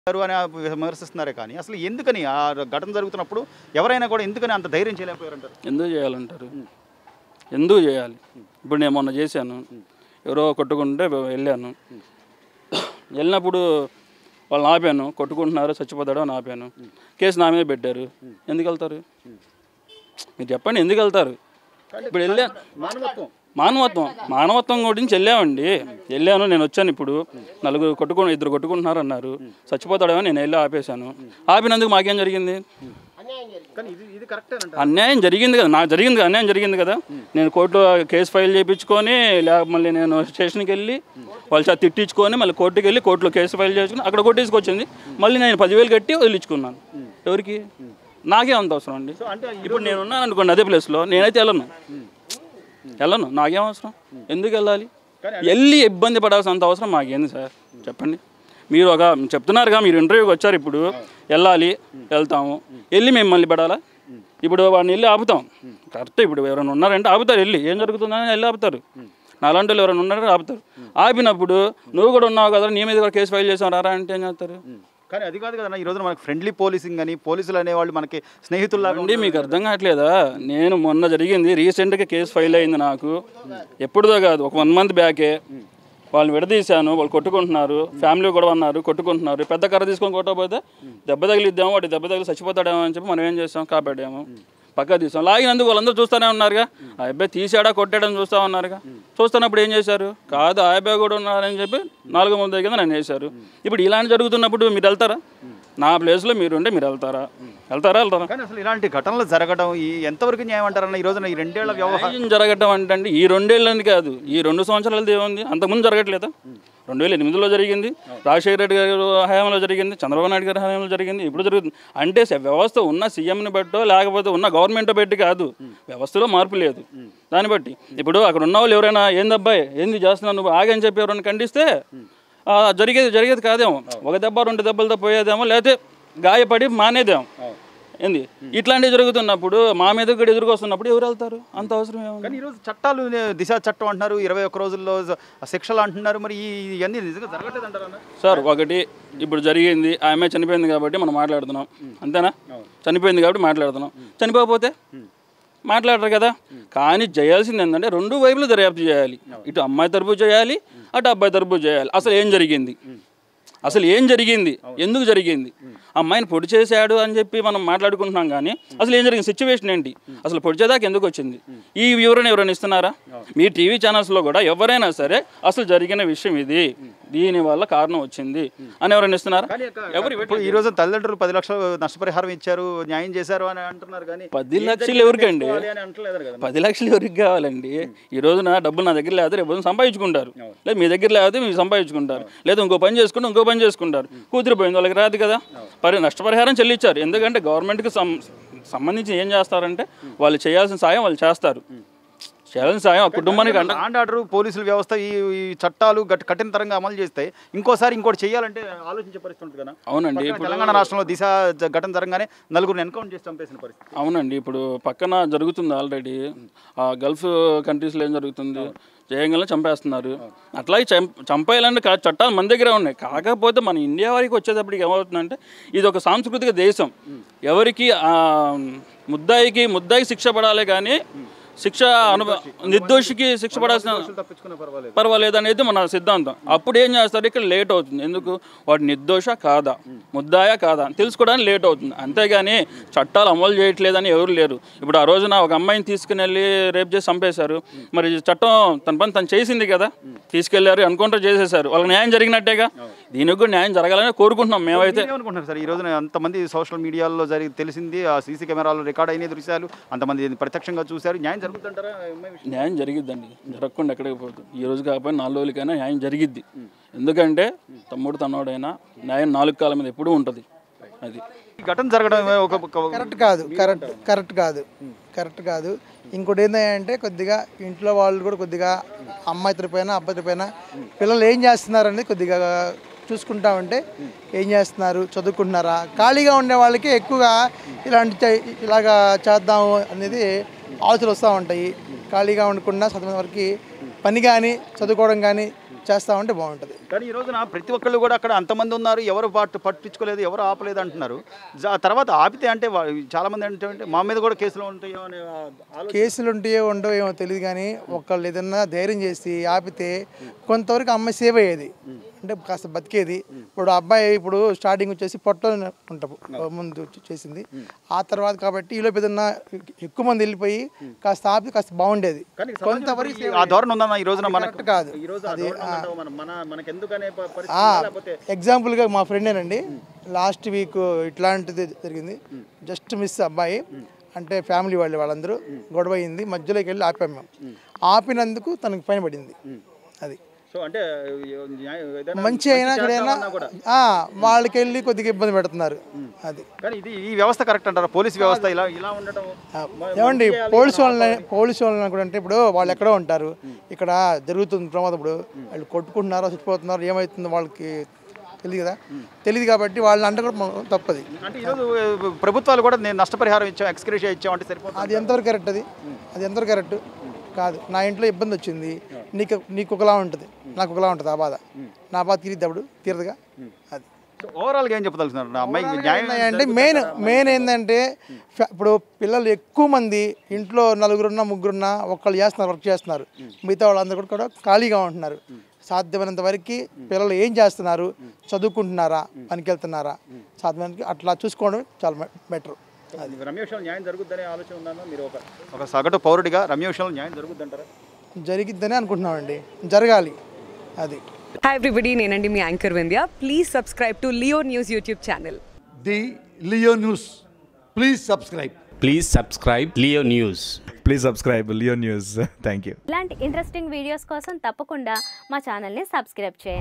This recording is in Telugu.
గారు అని విమర్శిస్తున్నారే కానీ అసలు ఎందుకని ఆ ఘటన జరుగుతున్నప్పుడు ఎవరైనా కూడా ఎందుకని అంత ధైర్యం చేయలేకపోయారంటారు ఎందుకు చేయాలంటారు ఎందుకు చేయాలి ఇప్పుడు నేను మొన్న చేశాను ఎవరో కొట్టుకుంటే వెళ్ళాను వెళ్ళినప్పుడు వాళ్ళని ఆపాను కొట్టుకుంటున్నారు చచ్చిపోతాడో అని ఆపాను కేసు నా మీద పెట్టారు ఎందుకు వెళ్తారు మీరు చెప్పండి ఎందుకు వెళ్తారు ఇప్పుడు వెళ్ళా మానవత్వం మానవత్వం మానవత్వం గురించి వెళ్ళామండి వెళ్ళాను నేను వచ్చాను ఇప్పుడు నలుగురు కొట్టుకు ఇద్దరు కొట్టుకుంటున్నారు అన్నారు చచ్చిపోతాడేమో నేను వెళ్ళి ఆపేశాను ఆపినందుకు మాకేం జరిగింది కానీ ఇది ఇది కరెక్టేనంట అన్యాయం జరిగింది కదా నాకు జరిగింది కదా అన్యాయం జరిగింది కదా నేను కోర్టులో కేసు ఫైల్ చేయించుకొని లేక మళ్ళీ నేను స్టేషన్కి వెళ్ళి వాళ్ళ చేత తిట్టించుకొని మళ్ళీ కోర్టుకి వెళ్ళి కోర్టులో కేసు ఫైల్ చేసుకుని అక్కడ కొట్టేసుకొచ్చింది మళ్ళీ నేను పదివేలు కట్టి వదిలించుకున్నాను ఎవరికి నాకే అంత అవసరం అండి అంటే ఇప్పుడు నేను ఉన్నాను అనుకోండి అదే ప్లేస్లో నేనైతే వెళ్ళను వెళ్ళను నాకేం అవసరం ఎందుకు వెళ్ళాలి వెళ్ళి ఇబ్బంది పడాల్సినంత అవసరం మాకేంది సార్ చెప్పండి మీరు ఒక చెప్తున్నారుగా మీరు ఇంటర్వ్యూకి వచ్చారు ఇప్పుడు వెళ్ళాలి వెళ్తాము వెళ్ళి మేము మళ్ళీ పడాలా ఇప్పుడు వాడిని వెళ్ళి ఆపుతాం కరెక్ట్ ఇప్పుడు ఎవరైనా ఉన్నారంటే ఆపుతారు వెళ్ళి ఏం జరుగుతుందని వెళ్ళి ఆపుతారు నాలాంటి వాళ్ళు ఎవరైనా ఉన్నారంటే ఆపుతారు ఆపినప్పుడు నువ్వు కూడా ఉన్నావు కదా నీ మీద కూడా కేసు ఫైల్ చేసావు రారా అంటే ఏం చేస్తారు కానీ అది కాదు కదా ఈ రోజున మనకి ఫ్రెండ్లీ పోలీసింగ్ అని పోలీసులు అనేవాళ్ళు మనకి స్నేహితుల్లాగా అండి మీకు అర్థం కావట్లేదా నేను మొన్న జరిగింది రీసెంట్గా కేసు ఫైల్ అయింది నాకు ఎప్పుడుదో కాదు ఒక వన్ మంత్ బ్యాకే వాళ్ళు విడదీశాను వాళ్ళు కొట్టుకుంటున్నారు ఫ్యామిలీ కూడా ఉన్నారు కొట్టుకుంటున్నారు పెద్ద కర్ర తీసుకొని కొట్టకపోతే దెబ్బ తగిలిద్దాము వాటి దెబ్బ తగిలి చచ్చిపోతాడేమో అని చెప్పి మనం ఏం చేస్తాం కాపాడాము పక్క తీసాం లాగినందుకు వాళ్ళందరూ చూస్తూనే ఉన్నారుగా ఆ అబ్బాయి తీసాడా కొట్టాడని చూస్తూ ఉన్నారుగా చూస్తున్నప్పుడు ఏం చేశారు కాదు ఆ అబ్బాయి కూడా ఉన్నారని చెప్పి నాలుగో ముందు కింద నన్ను వేశారు ఇప్పుడు ఇలాంటి జరుగుతున్నప్పుడు మీరు వెళ్తారా నా ప్లేస్లో మీరు ఉంటే మీరు వెళ్తారా వెళ్తారా వెళ్తారా కానీ అసలు ఇలాంటి ఘటనలు జరగడం ఈ ఎంతవరకు న్యాయం అంటారన్న ఈ రోజున ఈ రెండేళ్ల వ్యవహారం న్యాయం జరగటం అంటే అండి ఈ రెండేళ్ళని కాదు ఈ రెండు సంవత్సరాలది ఏముంది అంతకుముందు జరగట్లేదా రెండు వేల ఎనిమిదిలో జరిగింది రాజశేఖర రెడ్డి గారి హయాంలో జరిగింది చంద్రబాబు నాయుడు గారి హయాంలో జరిగింది ఇప్పుడు జరుగుతుంది అంటే స- వ్యవస్థ ఉన్న సీఎంని బట్టో లేకపోతే ఉన్న గవర్నమెంట్ పెట్టి కాదు వ్యవస్థలో మార్పు లేదు దాన్ని బట్టి ఇప్పుడు అక్కడ ఉన్న వాళ్ళు ఎవరైనా ఏందబ్బాయి ఏంది చేస్తున్నావు నువ్వు ఆగని చెప్పి ఎవరైనా ఖండిస్తే ఆ, జరిగేది జరిగేది కాదేమో ఒక దెబ్బ రెండు దెబ్బలతో పోయేదేమో లేకపోతే గాయపడి మానేదేమో ఏంది ఇట్లాంటివి జరుగుతున్నప్పుడు మా మీద కూడా ఎదురుకొస్తున్నప్పుడు ఎవరు వెళ్తారు అంత అవసరం ఏముంది కానీ ఈరోజు చట్టాలు దిశ చట్టం అంటున్నారు ఇరవై ఒక్క రోజుల్లో శిక్షలు అంటున్నారు మరి ఈ ఇవన్నీ నిజంగా జరగట్లేదు అంటారా సార్ ఒకటి ఇప్పుడు జరిగింది ఆమె చనిపోయింది కాబట్టి మనం మాట్లాడుతున్నాం అంతేనా చనిపోయింది కాబట్టి మాట్లాడుతున్నాం చనిపోకపోతే మాట్లాడరు కదా కానీ చేయాల్సింది ఏంటంటే రెండు వైపులు దర్యాప్తు చేయాలి ఇటు అమ్మాయి తరపు చేయాలి అటు అబ్బాయి తరపు చేయాలి అసలు ఏం జరిగింది అసలు ఏం జరిగింది ఎందుకు జరిగింది అమ్మాయిని పొడి చేశాడు అని చెప్పి మనం మాట్లాడుకుంటున్నాం కానీ అసలు ఏం జరిగింది సిచ్యువేషన్ ఏంటి అసలు పొడి చేదాకా ఎందుకు వచ్చింది ఈ వివరణ ఎవరైనా ఇస్తున్నారా మీ టీవీ ఛానల్స్లో కూడా ఎవరైనా సరే అసలు జరిగిన విషయం ఇది దీని వల్ల కారణం వచ్చింది అని ఎవరైనా ఇస్తున్నారా ఎవరు ఇప్పుడు ఈ రోజు తల్లిదండ్రులు పది లక్షలు నష్టపరిహారం ఇచ్చారు న్యాయం చేశారు అని అంటున్నారు కానీ పది లక్షలు ఎవరికండి ఇవ్వాలి అని అంటలేదు కదా పది లక్షలు ఎవరికి కావాలండి ఈ రోజున డబ్బులు నా దగ్గర లేకపోతే రేపు పొద్దున్న సంపాదించుకుంటారు లేదు మీ దగ్గర లేకపోతే మీరు సంపాదించుకుంటారు లేదా ఇంకో పని చేసుకుంటే ఇంకో పని చేసుకుంటారు కూతురు పోయింది వాళ్ళకి రాదు కదా పరి నష్టపరిహారం చెల్లించారు ఎందుకంటే గవర్నమెంట్కి సం సంబంధించి ఏం చేస్తారంటే వాళ్ళు చేయాల్సిన సాయం వాళ్ళు చేస్తారు చేయాల్సిన సాయం ఆ కుటుంబానికి అంట లాండ్ ఆర్డర్ పోలీసుల వ్యవస్థ ఈ ఈ చట్టాలు గట్ కఠినతరంగా అమలు చేస్తే ఇంకోసారి ఇంకోటి చేయాలంటే ఆలోచించే పరిస్థితి ఉంటుంది కదా అవునండి పక్కన ఇప్పుడు తెలంగాణ రాష్ట్రంలో దిశ జ- ఘటన జరగానే నలుగురిని ఎన్కౌంటర్ చేసి చంపేసిన పరిస్థితి అవునండి ఇప్పుడు పక్కన జరుగుతుంది ఆల్రెడీ ఆ గల్ఫ్ కంట్రీస్లో ఏం జరుగుతుంది జయంగా చంపేస్తున్నారు అట్లాగే చం చంపేయాలంటే కా- చట్టాలు మన దగ్గరే ఉన్నాయి కాకపోతే మన ఇండియా వారికి వచ్చేటప్పటికి ఏమవుతుందంటే ఇది ఒక సాంస్కృతిక దేశం ఎవరికి ఆ, ముద్దాయికి ముద్దాయికి శిక్ష పడాలి కానీ శిక్ష అను నిర్దోషికి శిక్ష పడాల్సిన దోషులు తప్పించుకున్నా పర్వాలేదు పర్వాలేదు అనేది మన సిద్ధాంతం అప్పుడు ఏం చేస్తారు ఇక్కడ లేట్ అవుతుంది ఎందుకు వాడు నిర్దోష కాదా ముద్దాయా కాదా అని తెలుసుకోవడానికి లేట్ అవుతుంది అంతేగాని చట్టాలు అమలు చేయట్లేదని ఎవరు లేరు ఇప్పుడు ఆ రోజున ఒక అమ్మాయిని తీసుకుని వెళ్ళి రేపు చేసి చంపేశారు మరి చట్టం తన పని తను చేసింది కదా తీసుకెళ్లారు ఎన్కౌంటర్ చేసేశారు వాళ్ళకి న్యాయం జరిగినట్టేగా దీనికి కూడా న్యాయం జరగాలని కోరుకుంటున్నాం మేమైతే ఏమనుకుంటున్నారు సార్ ఈ రోజున అంతమంది సోషల్ మీడియాలో జరిగి తెలిసింది ఆ సీసీ కెమెరాలో రికార్డ్ అయిన దృశ్యాలు అంతమంది ప్రత్యక్షంగా చూశారు న్యాయం జరుగుతుంటారా ఈ అమ్మాయి విషయం? న్యాయం జరిగిద్దండి జరగకుండా ఎక్కడికి పోతుంది ఈ రోజు కాకపోయినా నాలుగు రోజులకైనా న్యాయం జరిగిద్ది ఎందుకంటే తమ్ముడు తన్నోడైనా న్యాయం నాలుగు కాలం మీద ఎప్పుడూ ఉంటుంది అది ఈ ఘటన జరగడం ఒక ఒక- కరెక్ట్ కాదు కరెక్ట్ కరెక్ట్ కాదు కరెక్ట్ కాదు ఇంకోటి ఏంటంటే కొద్దిగా ఇంట్లో వాళ్ళు కూడా కొద్దిగా అమ్మాయి తరపైన అబ్బాయి తరపైన పిల్లలు ఏం చేస్తున్నారనేది కొద్దిగా చూసుకుంటా ఉంటే ఏం చేస్తున్నారు చదువుకుంటున్నారా ఖాళీగా ఉండే వాళ్ళకి ఎక్కువగా ఇలాంటి చే- ఇలాగా చేద్దాము అనేది ఆలోచనలు వస్తూ ఉంటాయి ఖాళీగా ఉండకుండా చదివిన వరకు పని కానీ చదువుకోవడం కానీ చేస్తూ ఉంటే బాగుంటుంది కానీ ఈ రోజున ప్రతి ఒక్కళ్ళు కూడా అక్కడ అంతమంది ఉన్నారు ఎవరు పట్టు పట్టించుకోలేదు ఎవరు ఆపలేదు అంటున్నారు జా- తర్వాత ఆపితే అంటే వా- చాలా మంది అంటే మా మీద కూడా కేసులు ఉంటాయో అనే ఆ ఆలోచన కేసులు ఉంటాయో ఉండవో ఏమో తెలియదు కానీ ఒకళ్ళు ఏదన్నా ధైర్యం చేసి ఆపితే కొంతవరకు అమ్మాయి సేవ్ అయ్యేది అంటే కాస్త బతికేది ఇప్పుడు ఆ అబ్బాయి ఇప్పుడు స్టార్టింగ్ వచ్చేసి పొట్టలో ఉంటాం ముందు వచ్చి- చేసింది ఆ తర్వాత కాబట్టి ఈలోపు ఏదన్నా ఎక్కువ మంది వెళ్ళిపోయి కాస్త ఆపి కాస్త బాగుండేది కానీ కొంతవరకు ఈ- ఆ ధోరణి ఉందన్న ఈ రోజున మనకు కరెక్ట్ కాదు ఈ రోజు ఆ ధోరణి ఉందంటావా? మన మన మనకు ఎందుకనే ప- పరిస్థితి ఆ, ఉందా? లేకపోతే ఎగ్జాంపుల్గా మా ఫ్రెండేనండి లాస్ట్ వీక్ ఇట్లాంటిది జరిగింది జస్ట్ మిస్ అబ్బాయి అంటే ఫ్యామిలీ వాళ్ళు వాళ్ళందరూ గొడవ అయింది మధ్యలోకి వెళ్ళి ఆపాం మేము ఆపినందుకు తనకి పైన పడింది అది సో అంటే న్యాయ- ఏదైనా మంచి అయినా మంచి చెడైనా చేద్దామన్నా కూడా ఆ, వాళ్ళకి వెళ్ళి కొద్దిగా ఇబ్బంది పెడుతున్నారు అది కానీ ఇది ఈ వ్యవస్థ కరెక్ట్ అంటారా పోలీస్ వ్యవస్థ ఇలా ఇలా ఉండటం మ- ఏమండి మంచి చేయాలి, పోలీసు మనం వాళ్ళని పోలీసు వాళ్ళని కూడా అంటే ఇప్పుడు వాళ్ళు ఎక్కడో ఉంటారు ఇక్కడ జరుగుతుంది ప్రమాదం ఇప్పుడు వాళ్ళు కొట్టుకుంటున్నారో చచ్చిపోతున్నారో ఏమవుతుందో వాళ్ళకి తెలియదు కదా తెలియదు కాబట్టి వాళ్ళని అంటే కూడా మనం తప్పది అంటే ఈరోజు ఆ, ప్రభుత్వాలు కూడా నేను నష్టపరిహారం ఇచ్చాం ఎక్స్క్రేషియా ఇచ్చాం అంటే సరిపోతుంది అది ఎంతవరకు కరెక్ట్ అది అది ఎంతవరకు కరెక్ట్ కాదు నా ఇంట్లో ఇబ్బంది వచ్చింది నీకు నీకు ఒకలా ఉంటుంది నాకు ఒకలా ఉంటుంది ఆ బాధ నా బాధ తీరిద్దప్పుడు తీరదుగా అది సో ఓవరాల్గా ఏం చెప్పదలుచున్నారు నా అమ్మాయికి న్యాయం అంటే మెయిన్ మెయిన్ ఏంటంటే ఫ- ఇప్పుడు పిల్లలు ఎక్కువ మంది ఇంట్లో నలుగురున్నా ముగ్గురున్నా ఒకళ్ళు చేస్తున్నారు వర్క్ చేస్తున్నారు మిగతా వాళ్ళందరూ కూడా కూడా ఖాళీగా ఉంటున్నారు సాధ్యమైనంత వరకు పిల్లలు ఏం చేస్తున్నారు చదువుకుంటున్నారా పనికి వెళ్తున్నారా సాధ్యమైనంత అట్లా చూసుకోవడం చాలా బెటర్ అది రమ్య విషయంలో న్యాయం జరుగుద్దనే ఆలోచన ఉందన్న మీరు ఒక ఒక సగటు పౌరుడిగా రమ్య విషయంలో న్యాయం జరుగుద్దంటారా జరిగిద్దని అనుకుంటున్నామండి జరగాలి అది హాయ్ ఎవ్రీబడి నేనండి మీ anchor Vindhya please subscribe to Leo News YouTube channel the Leo News. Please subscribe. Please subscribe Leo News. Please subscribe Leo News thank you ఇలాంటి ఇంట్రెస్టింగ్ వీడియోస్ కోసం తప్పకుండా మా ఛానల్ని సబ్స్క్రైబ్ చేయండి